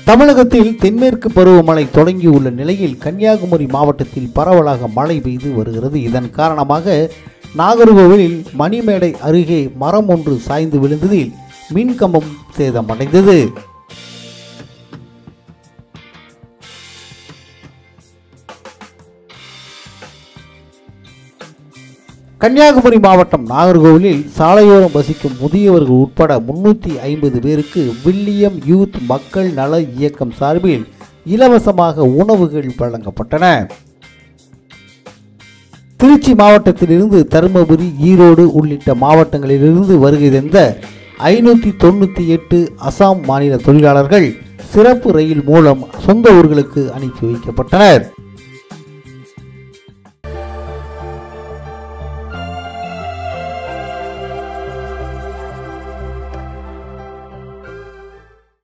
தமிழகத்தில் தென்மேற்கு பருவமழை தொடங்கியுள்ள நிலையில் கன்னியாகுமரி மாவட்டத்தில் பரவலாக மழை பெய்து வருகிறது இதன் காரணமாக நாகர்கோவிலில் மணிமேடை அருகே மரம் ஒன்று சாய்ந்து விழுந்ததில் மின்கம்பம் சேதமடைந்தது கன்னியாகுமரி மாவட்டம் நாகர்கோவிலில் சாலையோரம் வசிக்கும் முதியவர்கள் உட்பட முன்னூற்றி ஐம்பது பேருக்கு வில்லியம் யூத் மக்கள் நல இயக்கம் சார்பில் இலவசமாக உணவுகள் வழங்கப்பட்டன திருச்சி மாவட்டத்திலிருந்து தருமபுரி ஈரோடு உள்ளிட்ட மாவட்டங்களிலிருந்து வருகை தந்த ஐநூற்றி தொண்ணூற்றி எட்டு அசாம் மாநில தொழிலாளர்கள் சிறப்பு ரயில் மூலம் சொந்த ஊர்களுக்கு அனுப்பி வைக்கப்பட்டனர்